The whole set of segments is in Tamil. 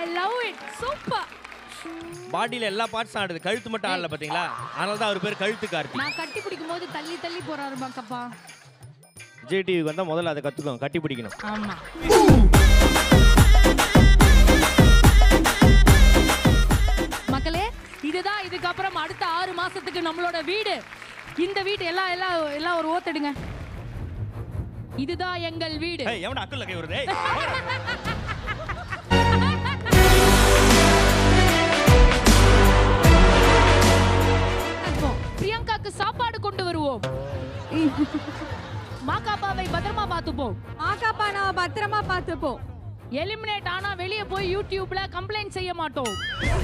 ஐ லவ் இட் சூப்பர் பாடியில எல்லா பார்ட்ஸும் ஆடுது கழுத்து மட்டும் ஆடல பாத்தீங்களா அதனால தான் அவர் பேர் கழுத்து கார்த்தி நான் கட்டி பிடிக்கும் போது தள்ளி தள்ளி போறாரு பாக்கப்பா விஜய் டிவிக்கு வந்தா முதல்ல அதை கத்துக்கோங்க கட்டி பிடிக்கணும் ஆமா மக்களே இதுதான் இதுக்கப்புறம் அடுத்த ஆறு மாசத்துக்கு நம்மளோட வீடு இந்த வீடு எல்லாம் எல்லாம் எல்லாம் ஒரு ஓத்தடுங்க இதுதான் எங்கள் வீடு ஏய் எவன அக்கல்ல கை வருது ஏய், போடா. இருப்போம். பிரியங்காக்கு சாப்பாடு கொண்டு வருவோம் மாக்காப்பாவை பத்திரமா பார்த்துப்போம் மாக்காப்பா நான் பத்திரமா பார்த்துப்போம் எலிமினேட் ஆனா வெளியே போய் யூடியூப்ல கம்ப்ளைண்ட் செய்ய மாட்டோம்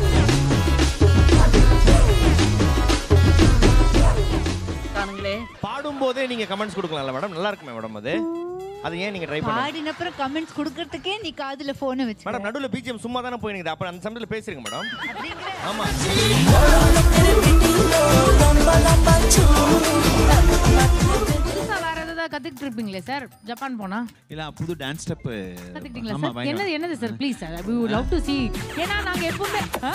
பாடும் போதே நீங்க கமெண்ட்ஸ் கொடுக்கலாம்ல மேடம் நல்லா இருக்குமே மேடம் அது அது ஏன் நீங்க ட்ரை பண்ண பாடினப்புறம் கமெண்ட்ஸ் கொடுக்கறதுக்கே நீ காதுல போனை வச்சு மேடம் நடுவுல பிஜிஎம் சும்மா தானே போயிருக்குது அப்ப அந்த சமயத்துல பேசுறீங்க மேடம் ஆமா புதுசா வேற ஏதாவது கத்துக்கிட்டு இருப்பீங்களே சார் ஜப்பான் போனா இல்ல புது டான்ஸ் ஸ்டெப் கத்துக்கிட்டீங்களா ஆமா சார் பயங்கரம். என்னது என்னது sir please sir we would love to see ஏன்னா நாங்க எப்பவுமே ஆ?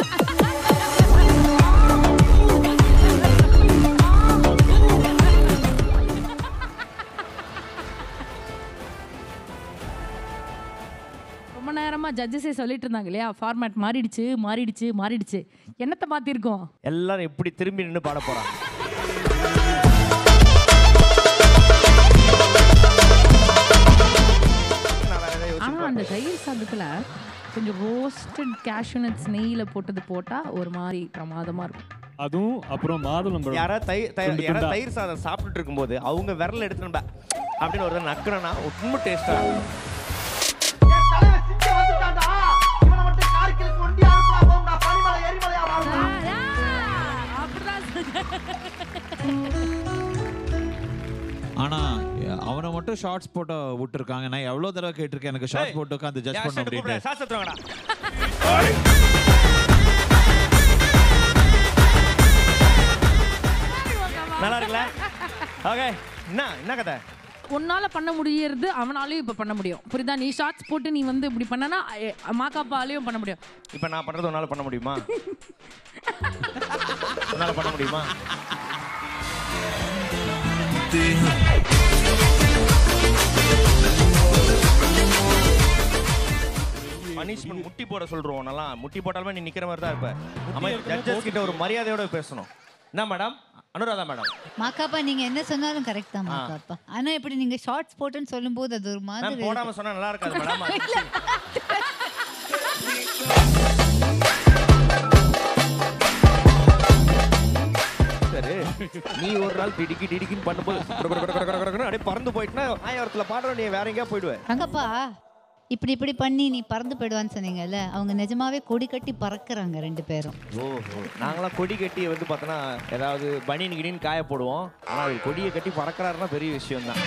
ரொம்ப நேரமா ஜட்ஜஸே சொல்லிட்டு இருந்தாங்க இல்லையா ஃபார்மேட் மாறிடுச்சு மாறிடுச்சு மாறிடுச்சு என்னத்தை மாத்திருக்கோம் எல்லாரும் எப்படி திரும்பி நின்னு பாட போறாங்க நான் வேற எதாவது யோசிச்சு ஆனா அந்த தயிர் சாதத்துல கொஞ்சம் ரோஸ்டட் கேஷ்யூநட்ஸ் நெய்யில போட்டது போட்டா ஒரு மாதிரி பிரமாதமா இருக்கும் அதுவும் அப்புறம் மாதுளம்பழம் யாராவது தயிர் துண்டு தயிர் யாராவது துண்டா. தயிர் சாதம் சாப்பிட்டுட்டு இருக்கும்போது அவங்க விரல் எடுத்து நம்ம அப்படின்னு ஒரு நக்குறனா ரொம்ப டேஸ்டா ஆனா அவனை மட்டும் ஷார்ட்ஸ் போட்டோ விட்டுருக்காங்க நான் எவ்வளவு தடவை கேட்டிருக்கேன் எனக்கு ஷார்ட்ஸ் போட்டு உட்காந்து ஜட்ஜ் பண்ண அப்படின்ட்டு சாசத்துவாங்கடா நல்லா இருக்குல்ல ஓகே என்ன என்ன கதை உன்னால பண்ண முடியறது அவனாலையும் இப்ப பண்ண முடியும் புரியுதா நீ ஷார்ட்ஸ் போட்டு நீ வந்து இப்படி பண்ணனா எ- மாக்காப்பாலையும் பண்ண முடியும் இப்போ நான் பண்றது உன்னால பண்ண முடியுமா உன்னால பண்ண முடியுமா பனிஷ்மெண்ட் முட்டி போட சொல்றோம் நல்லா முட்டி போட்டாலுமே நீ நிக்கிற மாதிரி தான் இருப்ப ஆமா ஜட்ஜஸ் கிட்ட ஒரு மரியாதையோட பேசணும் என்ன மேடம் அனுராதா மேடம் மாக்காப்பா நீங்க என்ன சொன்னாலும் கரெக்ட் தான் மாக்காப்பா ஆனா இப்படி நீங்க ஷார்ட்ஸ் போட்டுன்னு சொல்லும்போது அது ஒரு மேம் மாதிரி போடாம சொன்னா நல்லா இருக்காது மேடம் சரி நீ ஒரு நாள் டிடிக்கி டிடிக்கின்னு பண்ணும்போது கட கட கட கட கடன்னு அப்படியே பறந்து போயிட்டுனா ஆயிரத்துல பாடுற நீ வேற எங்கேயா போயிடுவேன் ரங்கப்பா இப்படி இப்படி பண்ணி நீ பறந்து போயிடுவான்னு சொன்னீங்கல்ல அவங்க நிஜமாவே கொடி கட்டி பறக்குறாங்க ரெண்டு பேரும் ஓஹோ நாங்களாம் கொடி கட்டி வந்து பார்த்தோன்னா ஏதாவது பனியன் கிணின்னு காய போடுவோம் ஆனால் அவர் கொடியை கட்டி பறக்கிறாருன்னா பெரிய விஷயம் தான்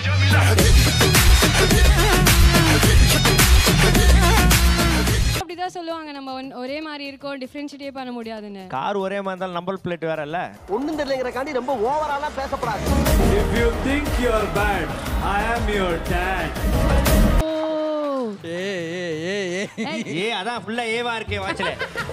அப்படிதான் சொல்லுவாங்க நம்ம ஒன்- ஒரே மாதிரி இருக்கோம் டிஃப்ரென்ஷியேட்டே பண்ண முடியாதுன்னு கார் ஒரே மாதிரி இருந்தாலும் நம்பர் பிளேட் வேற இல்ல ஒண்ணும் தெரியலங்கிறக்காண்டி ரொம்ப ஓவராலா பேசப்படாது If you think you're bad, I am your dad. ஓ ஏ அதான் ஃபுல்லா ஏவா இருக்கே வாட்ச்ல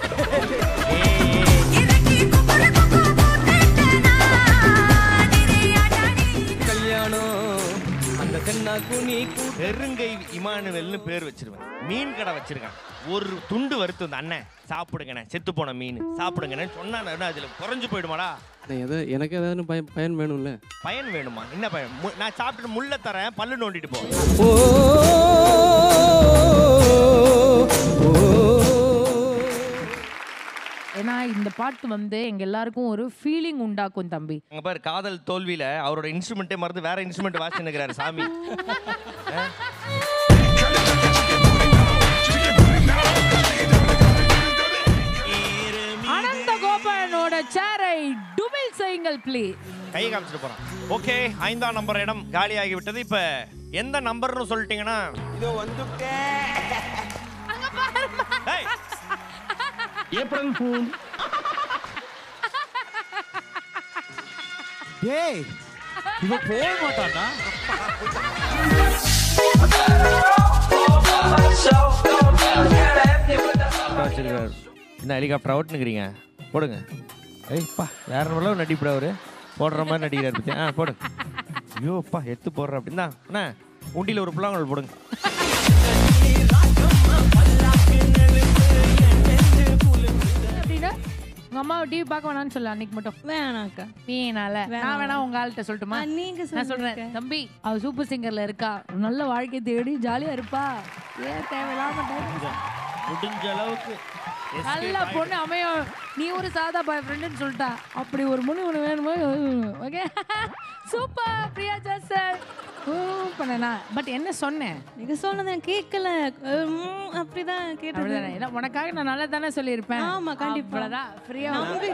கல்யாணம் அந்த தென்னா குனி பெருங்கை இமானுவல்னு பேர் வச்சிருவேன் மீன் கடை வச்சிருக்கான் ஒரு துண்டு வறுத்து அந்த அண்ணன் சாப்பிடுங்கண்ணே செத்து போன மீன் சாப்பிடுங்கண்ணே சொன்னா அதுல குறைஞ்சு போயிடுமாடா எதை எனக்கு ஏதாவது பயன் பயன் வேணும்ல பயன் வேணுமா என்ன பயன் மு- நான் சாப்பிட்டு முள்ள தரேன் பல்லு நோண்டிட்டு போ ஏன்னா இந்த பாட்டு வந்து எங்க எல்லாருக்கும் ஒரு ஃபீலிங் உண்டாக்கும் தம்பி அங்க பாரு காதல் தோல்வியில அவரோட இன்ஸ்ட்ருமெண்ட்டே மறந்து வேற இன்ஸ்ட்ருமெண்ட் வாசிச்சு நிக்கிறாரு சாமி அஹ்? அனந்த கோபாலனோட சேரை டுபில் செய்யுங்கள் ப்ளீஸ் கை காமிச்சிட்டு போறான் ஓகே ஐந்தாம் நம்பர் இடம் காலியாகி விட்டது இப்ப எந்த நம்பர்னு சொல்லிட்டீங்கன்னா இதோ வந்துட்டேன் ஏய், April Fool. டேய் இவன் போக மாட்டானா ஹெலிகாப்டர் வச்சிருக்காரு என்ன ஹெலிகாப்டர் அவுட்னுக்கிறீங்க போடுங்க ஏய்ப்பா வேற எவ்வளோ நடிப்புடா அவரு போடுற மாதிரி நடிக்கிறார் பத்தி ஆ போடுங்க ஐயோப்பா எத்து போடுற அப்படின்னா அண்ணா உண்டியில் ஒரு புல்லாங்கல் போடுங்க அப்படின்னா உங்க அம்மாவை டிவி பார்க்க வேணாம்னு சொல்ல அன்னைக்கு மட்டும் வேணாக்கா வீணால நான் வேணா உங்க ஆள்கிட்ட சொல்லட்டுமா ஆ, நீங்க நான் சொல்றேன் தம்பி அவ சூப்பர் சிங்கர்ல இருக்கா நல்ல வாழ்க்கை தேடி ஜாலியா இருப்பா ஏன் தேவையில்லாம time முடிஞ்ச அளவுக்கு நல்ல பொண்ணு அமையும் நீ ஒரு சாதா பாய் ஃப்ரெண்டுன்னு சொல்லிட்டா அப்படி ஒரு முனி ஒன்று வேணுமோ ஓகே சூப்பர் பிரியா ஜாசல் பண்ணனா பட் என்ன சொன்னேன் நீங்க சொன்னதை நான் கேட்கல உம், அப்படிதான் கேட்டது அப்படிதானே இல்ல, உனக்காக நான் நல்லா தானே சொல்லியிருப்பேன் ஆமா, கண்டிப்பா. அவ்வளவுதான் ஃப்ரீயா நம்பி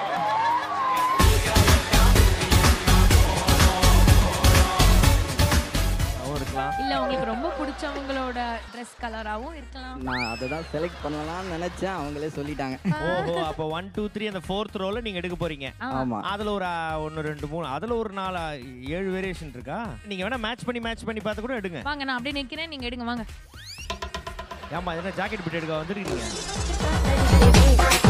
அவன் இருக்கலாம் இல்ல உங்களுக்கு ரொம்ப பிடிச்சவங்களோட ட்ரெஸ் கலராவும் இருக்கலாம் நான் அதை தான் செலக்ட் பண்ணலாம்னு நினைச்சேன் அவங்களே சொல்லிட்டாங்க ஓஹோ அப்போ ஒன் டூ த்ரீ அந்த ஃபோர்த் ரோல நீங்க எடுக்க போறீங்க ஆமா அதுல ஒரு ஆ, ஒன்னு ரெண்டு மூணு அதுல ஒரு நாலு ஆ, ஏழு வேரியேஷன் இருக்கா நீங்க வேணா மேட்ச் பண்ணி மேட்ச் பண்ணி பார்த்து கூட எடுங்க வாங்க நான் அப்படியே நிக்கிறேன் நீங்க எடுங்க வாங்க ஏமா என்ன ஜாக்கெட் பிட் எடுக்க வந்துருக்கீங்க